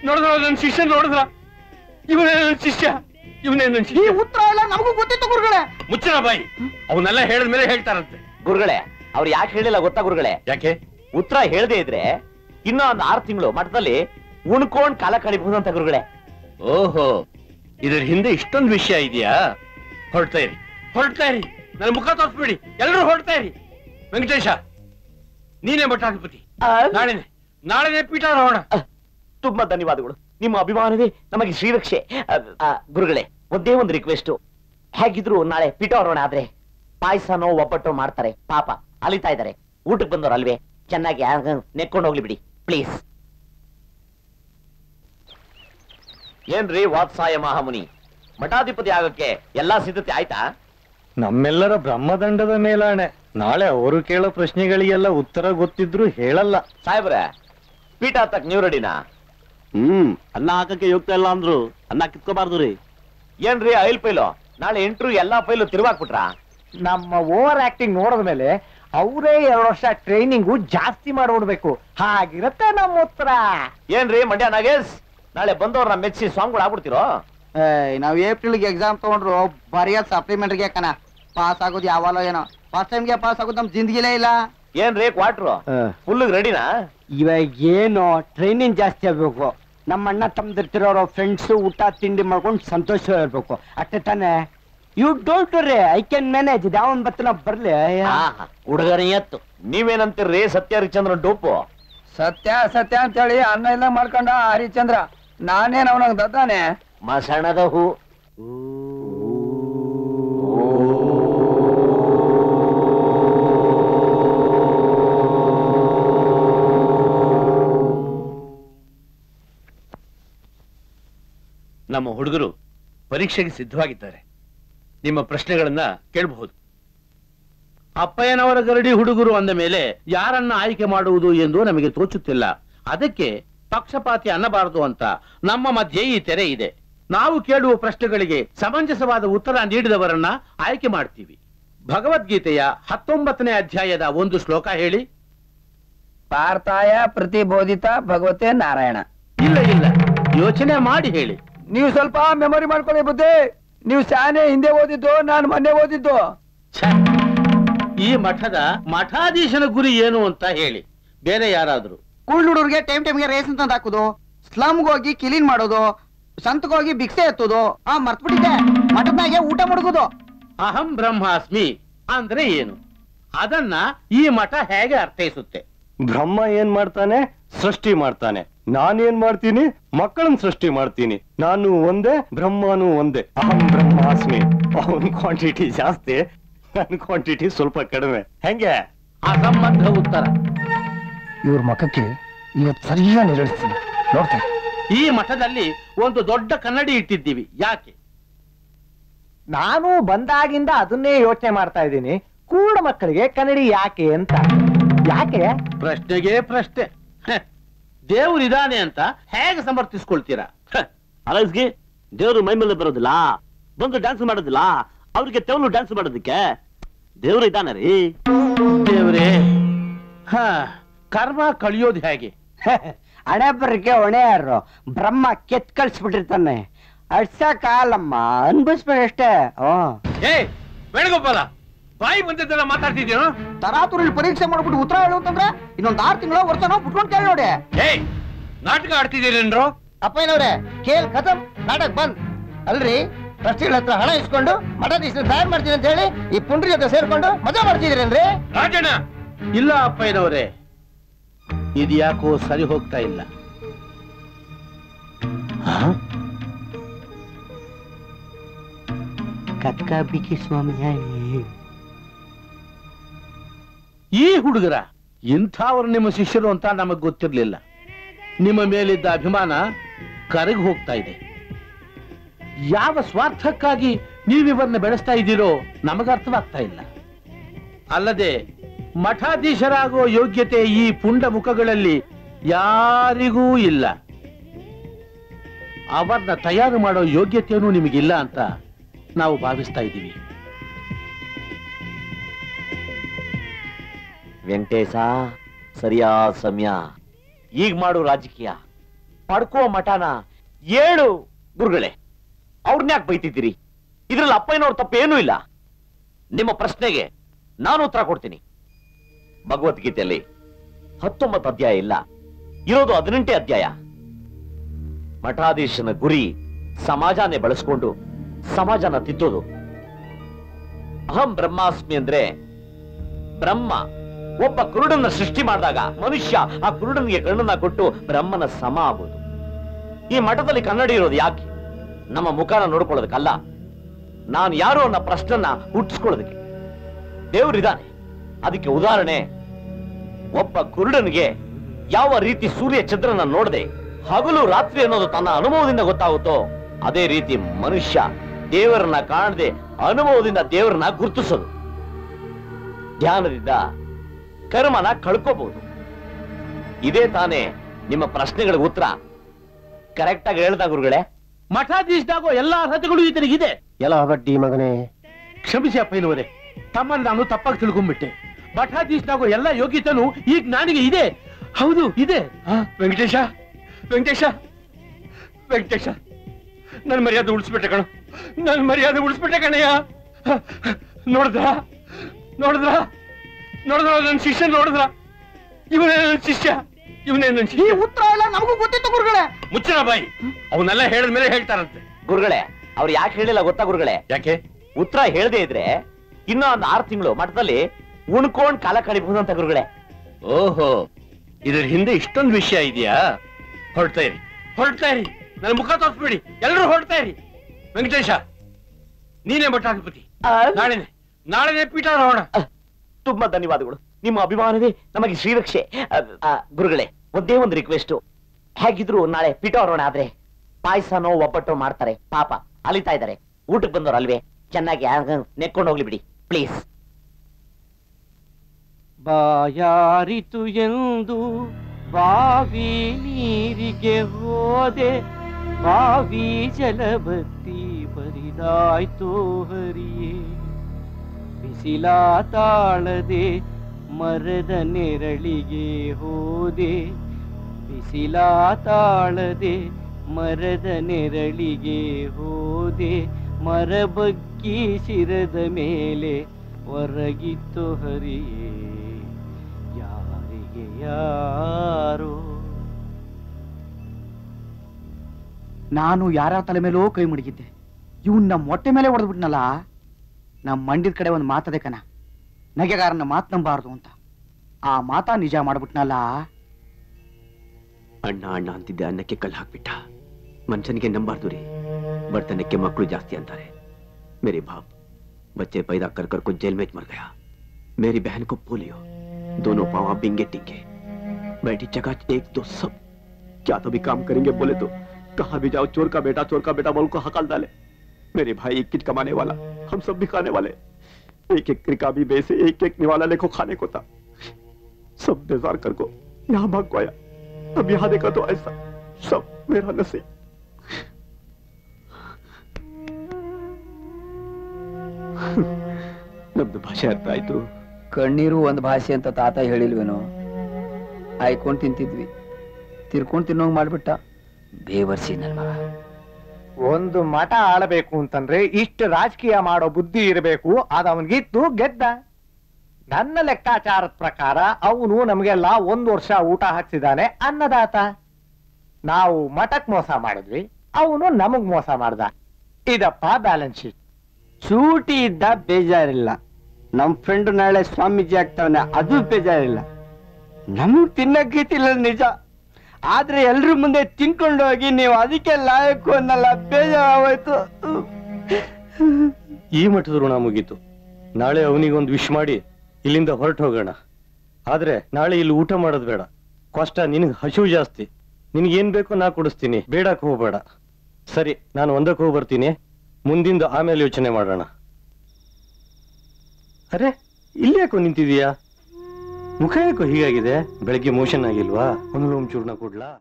ನೋಡಿದ್ರ ನನ್ನ ಶಿಷ್ಯ ನೋಡಿದ್ರ ಇವನೇ ನನ್ನ ಶಿಷ್ಯ ಇವನೇ ನನ್ನ ಈ ಶಿಷ್ಯ ಉತ್ತರ ಎಲ್ಲ ನಮಗೂ ಗೊತ್ತಿತ್ತು ಗುರುಗಳೇ ಮುಚ್ಚನ ಬಾಯಿ ಅವನ್ನೆಲ್ಲ ಹೇಳಿದ ಮೇಲೆ ಹೇಳ್ತಾರಂತೆ ಗುರುಗಳೇ ಅವ್ರು ಯಾಕೆ ಹೇಳಿಲ್ಲ ಗೊತ್ತಾ ಗುರುಗಳೇ ಯಾಕೆ ಉತ್ತರ ಹೇಳದೇ ಇದ್ರೆ ಇನ್ನೂ ಒಂದ್ ಆರು ತಿಂಗಳು ಮಠದಲ್ಲಿ ಉಣ್ಕೊಂಡ್ ಕಾಲ ಕಳಿಬಹುದು ಅಂತ ಗುರುಗಳೇ ಓಹೋ ಇದ್ರ ಹಿಂದೆ ಇಷ್ಟೊಂದು ವಿಷಯ ಇದೆಯಾ ಹೊರಡ್ತಾ ಇರಿ ಹೊರಡ್ತಾ ಇರಿ ನನ್ನ ಮುಖ ತೋರಿಸ್ಬೇಡಿ ಎಲ್ಲರೂ ಹೊರಡ್ತಾ ಇರಿ ವೆಂಕಟೇಶ ನೀನೇ ಮಠಾಧಿಪತಿ ನಾಳೆನೆ ನಾಳೆನೆ ಪೀಠಾರೋಹಣ ತುಂಬಾ ಧನ್ಯವಾದಗಳು ನಿಮ್ಮ ಅಭಿಮಾನವೇ ನಮಗೆ ಶ್ರೀರಕ್ಷೆ ಅ, ಅ, ಗುರುಗಳೇ ಒಂದೇ ಒಂದು ರಿಕ್ವೆಸ್ಟ್ ಹೇಗಿದ್ರು ನಾಳೆ ಪಿಠಾರೋಹಣ ಆದ್ರೆ ಪಾಯಸನೋ ಒಬ್ಬಟ್ಟು ಮಾಡ್ತಾರೆ ಪಾಪ ಅಲಿತಾ ಇದ್ದಾರೆ ಊಟಕ್ಕೆ ಬಂದವ್ರು ಅಲ್ವೇ ಚೆನ್ನಾಗಿ ನೆಕ್ಕೊಂಡು ಹೋಗ್ಲಿ ಬಿಡಿ ಪ್ಲೀಸ್ ಏನ್ರಿ ವಾತ್ಸಾಯ ಮಹಾಮುನಿ ಮಠಾಧಿಪತಿ ಆಗೋಕ್ಕೆ ಎಲ್ಲಾ ಸಿದ್ಧತೆ ಆಯ್ತಾ ನಮ್ಮೆಲ್ಲರ ಬ್ರಹ್ಮದಂಡದ ಮೇಲಾಣೆ ನಾಳೆ ಅವರು ಕೇಳೋ ಪ್ರಶ್ನೆಗಳಿಗೆಲ್ಲ ಉತ್ತರ ಗೊತ್ತಿದ್ರು ಹೇಳಲ್ಲ ಸಾಹೇಬ್ರೆ ಪೀಠ ಹತ್ತಕ್ ನೀವು ರೆಡಿನಾ ಹ್ಮ್ ಅನ್ನ ಹಾಕಕ್ಕೆ ಹೋಗ್ತಾ ಇಲ್ಲ ಅಂದ್ರು ಅನ್ನ ಕಿತ್ಕೋಬಾರ್ದು ರೀ ಏನ್ರಿ ಐಲ್ ಪೈಲು ನಾಳೆ ಎಂಟ್ರು ಎಲ್ಲಾ ಪೈಲು ತಿರುವಾಕ್ಬಿಟ್ರ ನಮ್ಮ ಓವರ್ ಆಕ್ಟಿಂಗ್ ನೋಡಿದ ಮೇಲೆ ಅವರೇ ಎರಡು ವರ್ಷ ಟ್ರೈನಿಂಗು ಜಾಸ್ತಿ ಮಾಡ್ಬಿಡ್ಬೇಕು ಹಾಗಿರತ್ತೆ ನಮ್ಮ ಉತ್ತರ ಏನ್ರಿ ಮಂಡ್ಯ ನಾಗೇಶ್ ನಾಳೆ ಬಂದವ್ರನ್ನ ಮೆಚ್ಚಿ ಸ್ವಾಮಿಗಳು ಆಗ್ಬಿಡ್ತಿರೋ ನಾವು ಏಪ್ರಿಲ್ಗೆ ಎಕ್ಸಾಮ್ ತಗೊಂಡ್ರು ಬರೆಯೋದು ಸಪ್ಲಿಮೆಂಟ್ಗೆ ಕಣ ಪಾಸ್ ಆಗೋದು ಯಾವಾಗಲೋ ಏನೋ ಫಸ್ಟ್ ಟೈಮ್ಗೆ ಪಾಸ್ ಆಗೋದು ನಮ್ ಜಿಂದಗಿಲೇ ಇಲ್ಲ ಏನ್ರಿ ಕ್ವಾಟ್ರು ಫುಲ್ ರೆಡಿನಾ ಇವಾಗ ಏನು ಟ್ರೈನಿಂಗ್ ಜಾಸ್ತಿ ಆಗ್ಬೇಕು ನಮ್ಮ ಅಣ್ಣ ತಮ್ಮದಿರ್ತಿರೋರು ಫ್ರೆಂಡ್ಸ್ ಊಟ ತಿಂಡಿ ಮಾಡ್ಕೊಂಡು ಸಂತೋಷವಾಗಿರ್ಬೇಕು ಅಷ್ಟೇ ತಾನೇ ಯು ಡೋಂಟ್ ರೀ ಐ ಕ್ಯಾನ್ ಮ್ಯಾನೇಜ್ ಯಾವನ್ ಬತ್ತನ ಬರ್ಲಿ ಹುಡುಗರಿ ಎತ್ತು ನೀವೇನಂತೀರ್ರಿ ಸತ್ಯ ಹರಿಚಂದ್ರ ಡೋಪು ಸತ್ಯ ಸತ್ಯ ಅಂತೇಳಿ ಅನ್ನ ಇಲ್ಲ ಮಾಡ್ಕೊಂಡ ಹರಿಚಂದ್ರ ನಾನೇನ್ ಅವನಂಗ್ ದದ್ದಾನೆ ಮಸಣದ ಹೂ ನಮ್ಮ ಹುಡುಗರು ಪರೀಕ್ಷೆಗೆ ಸಿದ್ಧವಾಗಿದ್ದಾರೆ ನಿಮ್ಮ ಪ್ರಶ್ನೆಗಳನ್ನ ಕೇಳಬಹುದು ಅಪ್ಪಯ್ಯನವರ ಗರಡಿ ಹುಡುಗರು ಅಂದ ಮೇಲೆ ಯಾರನ್ನ ಆಯ್ಕೆ ಮಾಡುವುದು ಎಂದು ನಮಗೆ ತೋಚುತ್ತಿಲ್ಲ ಅದಕ್ಕೆ ಪಕ್ಷಪಾತಿ ಅನ್ನಬಾರದು ಅಂತ ನಮ್ಮ ಮಧ್ಯೆ ಈ ತೆರೆ ಇದೆ ನಾವು ಕೇಳುವ ಪ್ರಶ್ನೆಗಳಿಗೆ ಸಮಂಜಸವಾದ ಉತ್ತರ ನೀಡಿದವರನ್ನ ಆಯ್ಕೆ ಮಾಡ್ತೀವಿ ಭಗವದ್ಗೀತೆಯ ಹತ್ತೊಂಬತ್ತನೇ ಅಧ್ಯಾಯದ ಒಂದು ಶ್ಲೋಕ ಹೇಳಿ ಪಾರ್ಥಾಯ ಪ್ರತಿಬೋಧಿತ ಭಗವತೆ ನಾರಾಯಣ ಇಲ್ಲ ಇಲ್ಲ ಯೋಚನೆ ಮಾಡಿ ಹೇಳಿ ನೀವು ಸ್ವಲ್ಪ ಮೆಮೊರಿ ಮಾಡ್ಕೊಳ್ಳಿ ಬುದ್ಧಿ ನೀವು ಶಾನೆ ಹಿಂದೆ ಓದಿದ್ದು ನಾನು ಮೊನ್ನೆ ಓದಿದ್ದು ಛೆ! ಈ ಮಠದ ಮಠಾಧೀಶನ ಗುರಿ ಏನು ಅಂತ ಹೇಳಿ ಬೇರೆ ಯಾರಾದ್ರೂ ಕುಳ್ಳ ಹುಡುಗರಿಗೆ ಟೈಮ್ ಟೈಮ್ಗೆ ರೇಸ್ ಅಂತ ಹಾಕುದು ಸ್ಲಮ್ಗೆ ಹೋಗಿ ಕ್ಲೀನ್ ಮಾಡೋದು ಸಂತಕ್ಕೆ ಹೋಗಿ ಭಿಕ್ಷೆ ಎತ್ತುದು ಆ ಮರ್ತ್ಬಿಟ್ಟಿದ್ದೆ ಮಠದಾಗೆ ಊಟ ಮುಡುಗುದು ಅಹಂ ಬ್ರಹ್ಮಾಸ್ಮಿ ಅಂದ್ರೆ ಏನು ಅದನ್ನ ಈ ಮಠ ಹೇಗೆ ಅರ್ಥೈಸುತ್ತೆ ಬ್ರಹ್ಮ ಏನ್ ಮಾಡ್ತಾನೆ ಸೃಷ್ಟಿ ಮಾಡ್ತಾನೆ ನಾನೇನ್ ಮಾಡ್ತೀನಿ ಮಕ್ಕಳನ್ನ ಸೃಷ್ಟಿ ಮಾಡ್ತೀನಿ ನಾನು ಒಂದೇ ಬ್ರಹ್ಮನು ಒಂದೇ ಅಹಂ ಬ್ರಹ್ಮಾಸ್ಮಿ ಅವನ್ ಕ್ವಾಂಟಿಟಿ ಜಾಸ್ತಿ ನನ್ ಕ್ವಾಂಟಿಟಿ ಸ್ವಲ್ಪ ಕಡಿಮೆ ಹೆಂಗೆ ಅಸಂಬದ್ಧ ಉತ್ತರ ಇವ್ರ ಮಖಕ್ಕೆ ಇವತ್ತು ಸರಿಯಾಗಿ ನಿರ್ವಹಿಸ್ತೀನಿ ನೋಡ್ತೇನೆ ಈ ಮಠದಲ್ಲಿ ಒಂದು ದೊಡ್ಡ ಕನ್ನಡಿ ಇಟ್ಟಿದ್ದೀವಿ ಯಾಕೆ ನಾನು ಬಂದಾಗಿಂದ ಅದನ್ನೇ ಯೋಚನೆ ಮಾಡ್ತಾ ಇದ್ದೀನಿ ಕೂಡ ಮಕ್ಕಳಿಗೆ ಕನ್ನಡಿ ಯಾಕೆ ಅಂತ ಯಾಕೆ ಪ್ರಶ್ನೆಗೆ ಪ್ರಶ್ನೆ ಹ. ದೇವ್ರಿದಾನೆ ಅಂತ ಹೇಗೆ ಸಮರ್ಥಿಸ್ಕೊಳ್ತೀರಾ ಅಲಸ್ಗೆ ದೇವರು ಮೈ ಮೇಲೆ ಬರೋದಿಲ್ಲ ಬಂದು ಡ್ಯಾನ್ಸ್ ಮಾಡೋದಿಲ್ಲ ಅವ್ರಿಗೆ ತೆವಲು ಡ್ಯಾನ್ಸ್ ಮಾಡೋದಕ್ಕೆ ದೇವ್ರು ಇದ್ದಾನೆ ರೀ ದೇವ್ರೇ ಹ ಕರ್ಮ ಕಳಿಯೋದು ಹೇಗೆ ಹಣೆ ಬರಕ್ಕೆ ಹೊಣೆ ಯಾರು ಬ್ರಹ್ಮ ಕೆತ್ ಕಳ್ಸ್ಬಿಟ್ಟಿರ್ತಾನೆ ಅಡ್ಸಕ್ಕಾಗಲ್ಲಮ್ಮ ಅನ್ಭವಿಸ್ಬೇಕಷ್ಟೇ ಓ ಏ ವೇಣುಗೋಪಾಲ ಬಾಯಿ ಬಂದಿದ್ದೆಲ್ಲ ಮಾತಾಡ್ತಿದ್ದೀನೋ ತರಾತುರಲ್ಲಿ ಪರೀಕ್ಷೆ ಮಾಡ್ಬಿಟ್ಟು ಉತ್ತರ ಹೇಳು ಅಂತಂದ್ರೆ ಇನ್ನೊಂದ್ ಆರು ತಿಂಗಳ ವರ್ಷನೋ ಬಿಟ್ಕೊಂಡು ಕೇಳಿ ನೋಡಿ ಏಯ್ ನಾಟಕ ಆಡ್ತಿದ್ದೀರೇನ್ರೋ ಅಪ್ಪಯ್ಯನವ್ರೆ ಕೇಲ್ ಖತಮ್ ನಾಟಕ ಬಂದ್ ಅಲ್ರಿ ಟ್ರಸ್ಟಿಗಳ ಹತ್ರ ಹಣ ಇಸ್ಕೊಂಡು ಮಠಾಧೀಶನ ತಯಾರು ಮಾಡ್ತೀನಿ ಅಂತ ಹೇಳಿ ಈ ಪುಂಡ್ರಿ ಜೊತೆ ಸೇರ್ಕೊಂಡು ಮಜಾ ಮಾಡ್ತಿದ್ದೀರೇನ್ರಿ ರಾಜಣ್ಣ ಇಲ್ಲ ಅಪ್ಪಯ್ಯನವರೇ ಇದ್ಯಾಕೋ ಸರಿ ಹೋಗ್ತಾ ಇಲ್ಲ ಕಕ್ಕ ಬಿಕ್ಕಿ ಸ್ವಾಮಿ ಈ ಹುಡುಗರ ಇಂಥವ್ರು ನಿಮ್ಮ ಶಿಷ್ಯರು ಅಂತ ನಮಗ್ ಗೊತ್ತಿರ್ಲಿಲ್ಲ ನಿಮ್ಮ ಮೇಲಿದ್ದ ಅಭಿಮಾನ ಕರಗಿ ಹೋಗ್ತಾ ಇದೆ ಯಾವ ಸ್ವಾರ್ಥಕ್ಕಾಗಿ ನೀವಿವರನ್ನ ಬೆಳೆಸ್ತಾ ಇದ್ದೀರೋ ನಮಗ ಅರ್ಥವಾಗ್ತಾ ಇಲ್ಲ ಅಲ್ಲದೆ ಮಠಾಧೀಶರಾಗೋ ಯೋಗ್ಯತೆ ಈ ಪುಂಡ ಮುಖಗಳಲ್ಲಿ ಯಾರಿಗೂ ಇಲ್ಲ ಅವರನ್ನ ತಯಾರು ಮಾಡೋ ಯೋಗ್ಯತೆಯೂ ನಿಮಗಿಲ್ಲ ಅಂತ ನಾವು ಭಾವಿಸ್ತಾ ಇದ್ದೀವಿ ವೆಂಕಟೇಶ ಸರಿಯಾದ ಸಮಯ ಈಗ ಮಾಡು ರಾಜಕೀಯ ಪಡ್ಕೋ ಮಠನ ಏಳು ಗುರುಗಳೇ ಅವ್ರನ್ನ ಯಾಕೆ ಬೈತಿದ್ದೀರಿ ಇದ್ರಲ್ಲಿ ಅಪ್ಪಯ್ಯನವ್ರ ತಪ್ಪೇನೂ ಇಲ್ಲ ನಿಮ್ಮ ಪ್ರಶ್ನೆಗೆ ನಾನು ಉತ್ತರ ಕೊಡ್ತೀನಿ ಭಗವದ್ಗೀತೆಯಲ್ಲಿ ಹತ್ತೊಂಬತ್ತು ಅಧ್ಯಾಯ ಇಲ್ಲ ಇರೋದು ಹದಿನೆಂಟೇ ಅಧ್ಯಾಯ ಮಠಾಧೀಶನ ಗುರಿ ಸಮಾಜನೇ ಬಳಸ್ಕೊಂಡು ಸಮಾಜನ ತಿದ್ದೋದು ಅಹಂ ಬ್ರಹ್ಮಾಸ್ಮಿ ಅಂದ್ರೆ ಬ್ರಹ್ಮ ಒಬ್ಬ ಕುರುಡನ್ನ ಸೃಷ್ಟಿ ಮಾಡಿದಾಗ ಮನುಷ್ಯ ಆ ಕುರುಡನಿಗೆ ಕಣ್ಣನ್ನ ಕೊಟ್ಟು ಬ್ರಹ್ಮನ ಸಮ ಆಗೋದು ಈ ಮಠದಲ್ಲಿ ಕನ್ನಡಿ ಇರೋದು ಯಾಕೆ ನಮ್ಮ ಮುಖನ ನೋಡ್ಕೊಳ್ಳೋದಕ್ಕಲ್ಲ ನಾನು ಯಾರು ಅನ್ನೋ ಪ್ರಶ್ನನ್ನ ಹುಟ್ಟಿಸ್ಕೊಳ್ಳೋದಕ್ಕೆ ದೇವರಿದ್ದಾನೆ ಅದಕ್ಕೆ ಉದಾಹರಣೆ ಒಬ್ಬ ಕುರುಡನಿಗೆ ಯಾವ ರೀತಿ ಸೂರ್ಯ ಚಂದ್ರನ ನೋಡದೆ ಹಗಲು ರಾತ್ರಿ ಅನ್ನೋದು ತನ್ನ ಅನುಭವದಿಂದ ಗೊತ್ತಾಗುತ್ತೋ ಅದೇ ರೀತಿ ಮನುಷ್ಯ ದೇವರನ್ನ ಕಾಣದೆ ಅನುಭವದಿಂದ ದೇವರನ್ನ ಗುರುತಿಸೋದು ಧ್ಯಾನದಿಂದ ಕರ್ಮನ ಕಳ್ಕೋಬಹುದು ಇದೇ ತಾನೇ ನಿಮ್ಮ ಪ್ರಶ್ನೆಗಳಿಗೆ ಉತ್ತರ ಕರೆಕ್ಟ್ ಆಗಿ ಹೇಳ್ದ ಗುರುಗಳೇ ಮಠಾಧೀಶನಾಗೋ ಎಲ್ಲಾ ಅರ್ಹತೆಗಳು ಈತನಿಗಿದೆ ಎಲ್ಲ ಬಡ್ಡಿ ಮಗನೇ ಕ್ಷಮಿಸಿ ಅಪ್ಪಯ್ಯನವರೇ ತಮ್ಮನ್ನು ನಾನು ತಪ್ಪಾಗಿ ತಿಳ್ಕೊಂಡ್ಬಿಟ್ಟೆ ಮಠಾಧೀಶನಾಗೋ ಎಲ್ಲ ಯೋಗ್ಯತೆನೂ ಈಗ ನನಗೆ ಇದೆ ಹೌದು ಇದೆ ಆ, ವೆಂಕಟೇಶ ವೆಂಕಟೇಶ ವೆಂಕಟೇಶ ನನ್ ಮರ್ಯಾದೆ ಉಳಿಸ್ಬಿಟ್ಟೆ ಕಣ ನನ್ ಮರ್ಯಾದೆ ಉಳಿಸ್ಬಿಟ್ಟೆ ಕಣಯ್ಯ ನೋಡಿದ್ರ ನೋಡಿದ್ರ ನೋಡಿದ್ರ ನನ್ ಶಿಷ್ಯ ನೋಡಿದ್ರ ಇವನೇ ನನ್ ಶಿಷ್ಯ ಇವನೇ ನನ್ ಈ ಶಿಷ್ಯ ಉತ್ತರ ಎಲ್ಲ ನಮಗೂ ಗೊತ್ತಿತ್ತು ಗುರುಗಳೇ ಮುಚ್ಚನ ಬಾಯಿ ಅವನ್ನೆಲ್ಲ ಹೇಳಿದ್ಮೇಲೆ ಹೇಳ್ತಾರಂತೆ ಗುರುಗಳೇ ಅವ್ರು ಯಾಕೆ ಹೇಳಿಲ್ಲ ಗೊತ್ತಾ ಗುರುಗಳೇ ಯಾಕೆ ಉತ್ತರ ಹೇಳದೇ ಇದ್ರೆ ಇನ್ನೂ ಒಂದು ಆರು ತಿಂಗಳು ಮಠದಲ್ಲಿ ಉಣ್ಕೊಂಡ್ ಕಾಲ ಕಳಿಬಹುದು ಅಂತ ಗುರುಗಳೇ ಓಹೋ ಇದ್ರ ಹಿಂದೆ ಇಷ್ಟೊಂದು ವಿಷಯ ಇದೆಯಾ ಹೊರಡ್ತಾ ಇರಿ ಹೊರಡ್ತಾ ಇರಿ ನನ್ನ ಮುಖ ತೋರಿಸ್ಬೇಡಿ ಎಲ್ಲರೂ ಹೊರಡ್ತಾ ಇರಿ ವೆಂಕಟೇಶ ನೀನೇ ಮಠಾಧಿಪತಿ ನಾಳೆನೆ ನಾಳೆನೆ ಪೀಠಾರೋಹಣ ಅಹ್, ತುಂಬಾ ಧನ್ಯವಾದಗಳು ನಿಮ್ಮ ಅಭಿಮಾನವೇ ನಮಗೆ ಶ್ರೀರಕ್ಷೆ ಅಹ್, ಅಹ್, ಗುರುಗಳೇ ಒಂದೇ ಒಂದು ರಿಕ್ವೆಸ್ಟ್ ಹೇಗಿದ್ರು ನಾಳೆ ಪೀಠಾರೋಹಣ ಆದ್ರೆ ಪಾಯಸನೋ ಒಬ್ಬಟ್ಟು ಮಾಡ್ತಾರೆ ಪಾಪ ಅಲಿತಾ ಇದ್ದಾರೆ ಊಟಕ್ಕೆ ಬಂದವ್ರು ಅಲ್ವೇ ಚೆನ್ನಾಗಿ ನೆಕ್ಕೊಂಡು ಹೋಗ್ಲಿ ಬಿಡಿ ಪ್ಲೀಸ್ ಬಾಯಾರಿತು ಎಂದು ಬಾವಿ ನೀರಿಗೆ ಹೋದೆ ಬಾವಿ ಜಲಬತ್ತಿ ಬರಿದಾಯ್ತು ಹರಿಯೇ ಬಿಸಿಲ ತಾಳದೆ ಮರದ ನೆರಳಿಗೆ ಹೋದೆ ಬಿಸಿಲ ತಾಳದೆ ಮರದ ನೆರಳಿಗೆ ಹೋದೆ ಮರ ಬಗ್ಗಿ ಶಿರದ ಮೇಲೆ ಹೊರಗಿತ್ತು ಹರಿಯೇ ಯಾರಿಗೆ ಯಾರೋ ನಾನು ಯಾರ ತಲೆ ಮೇಲೋ ಕೈ ಮುಡುಗಿದ್ದೆ ಇವನ್ ನಮ್ಮ ಹೊಟ್ಟೆ ಮೇಲೆ ಹೊಡೆದ್ಬಿಟ್ನಲ್ಲ ನಮ್ಮ ಮಂಡಿದ ಕಡೆ ಒಂದು ಮಾತದೆ ಕಣ ನಗೆಗಾರನ ಮಾತ್ ನಂಬಾರ್ದು ಅಂತ ಆ ಮಾತ ನಿಜ ಮಾಡ್ಬಿಟ್ನಲ್ಲ ಅಣ್ಣ ಅಣ್ಣ ಅಂತಿದ್ದೆ ಅನ್ನಕ್ಕೆ ಕಲ್ಲು ಹಾಕ್ಬಿಟ್ಟ ಮನುಷ್ಯನಿಗೆ ನಂಬಾರ್ದು ರೀ ಬರ್ತನಕ್ಕೆ ಮಕ್ಕಳು ಜಾಸ್ತಿ ಅಂತಾರೆ मेरे बाप बच्चे पैदा कर कर को जेल में मर गया मेरी बहन को पोलियो दोनों पाँव बिंगे टिके बैठी जगह एक दो सब क्या तो भी काम करेंगे बोले तो कहा भी जाओ चोर का बेटा चोर का बेटा बोल को हकाल डाले मेरे भाई एक किट कमाने वाला हम सब भी खाने वाले एक एक रिका भी बेसे एक एक निवाला लेको खाने को था सब बेजार कर को यहाँ भाग को आया अब यहाँ देखा तो ऐसा सब मेरा नसीब ನಮ್ದು ಭಾಷೆ ಅರ್ಥ ಆಯ್ತು ಕಣ್ಣೀರು ಒಂದು ಭಾಷೆ ಅಂತ ತಾತ ಹೇಳಿಲ್ವೇನೋ ಆಯ್ಕೊಂಡ್ ತಿಂತಿದ್ವಿ ತಿರ್ಕೊಂಡ್ ತಿನ್ನೋಂಗ್ ಮಾಡ್ಬಿಟ್ಟ ಬೇವರ್ಸಿ ನನ್ ಮಗ ಒಂದು ಮಠ ಆಳಬೇಕು ಅಂತಂದ್ರೆ ಇಷ್ಟು ರಾಜಕೀಯ ಮಾಡೋ ಬುದ್ಧಿ ಇರಬೇಕು ಅದು ಅವನಿಗಿತ್ತು ಗೆದ್ದ ನನ್ನ ಲೆಕ್ಕಾಚಾರದ ಪ್ರಕಾರ ಅವನು ನಮಗೆಲ್ಲ ಒಂದು ವರ್ಷ ಊಟ ಹಾಕ್ಸಿದಾನೆ ಅನ್ನದಾತ ನಾವು ಮಠಕ್ ಮೋಸ ಮಾಡಿದ್ವಿ ಅವನು ನಮಗ್ ಮೋಸ ಮಾಡ್ದ ಇದಪ್ಪ ಬ್ಯಾಲೆನ್ಸ್ ಶೀಟ್ ಸೂಟಿ ಇದ್ದ ಬೇಜಾರಿಲ್ಲ ನಮ್ ಫ್ರೆಂಡ್ ನಾಳೆ ಸ್ವಾಮೀಜಿ ಆಗ್ತಾವನೆ ಅದು ಬೇಜಾರಿಲ್ಲ ನಮಗ್ ತಿನ್ನಕ್ಕಿತ್ತಿಲ್ಲ ನಿಜ ಆದ್ರೆ ಎಲ್ರ ಮುಂದೆ ತಿನ್ಕೊಂಡು ಹೋಗಿ ನೀವು ಅದಕ್ಕೆ ಲಾಯಕು ಅನ್ನಲ್ಲ ಬೇಜಾರಾಗೋಯ್ತು ಈ ಮಠದ ಋಣ ಮುಗೀತು ನಾಳೆ ಅವನಿಗೊಂದು ವಿಶ್ ಮಾಡಿ ಇಲ್ಲಿಂದ ಹೊರಟು ಹೋಗೋಣ ಆದ್ರೆ ನಾಳೆ ಇಲ್ಲಿ ಊಟ ಮಾಡೋದು ಬೇಡ ಕಷ್ಟ ನಿನಗೆ ಹಸಿವು ಜಾಸ್ತಿ ನಿನಗೇನ್ ಬೇಕೋ ನಾ ಕೊಡಿಸ್ತೀನಿ ಬೇಡಕ್ ಹೋಗ್ಬೇಡ ಸರಿ ನಾನು ಒಂದಕ್ಕೆ ಹೋಗಿ ಬರ್ತೀನಿ ಮುಂದಿಂದ ಆಮೇಲೆ ಯೋಚನೆ ಮಾಡೋಣ ಅರೆ ಇಲ್ಲಿ ಯಾಕೋ ನಿಂತಿದೀಯಾ ಮುಖ ಯಾಕೋ ಹೀಗಾಗಿದೆ ಬೆಳಗ್ಗೆ ಮೋಷನ್ ಆಗಿಲ್ವಾ ಒಂದು ಲೋಮ್ ಚೂರ್ಣ ಕೊಡ್ಲಾ